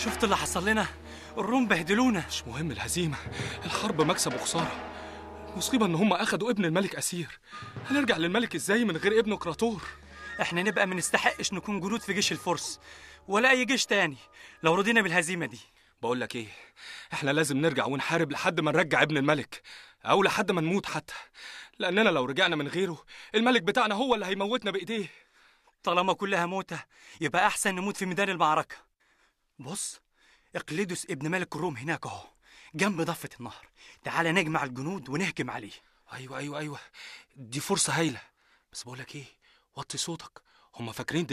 شفت اللي حصل لنا الروم بهدلونا مش مهم الهزيمة الحرب مكسب وخسارة المصيبة إن هم أخدوا ابن الملك أسير هنرجع للملك إزاي من غير ابنه كراتور احنا نبقى ما نستحقش نكون جنود في جيش الفرس ولا اي جيش تاني لو رضينا بالهزيمه دي بقول لك إيه إحنا لازم نرجع ونحارب لحد ما نرجع ابن الملك أو لحد ما نموت حتى لأننا لو رجعنا من غيره الملك بتاعنا هو اللي هيموتنا بإيديه طالما كلها موتة يبقى احسن نموت في ميدان المعركه بص اقليدوس ابن ملك الروم هناك اهو جنب ضفه النهر تعال نجمع الجنود ونهجم عليه أيوة أيوة أيوة دي فرصة هايلة بس بقول لك إيه وطي صوتك هم فاكرين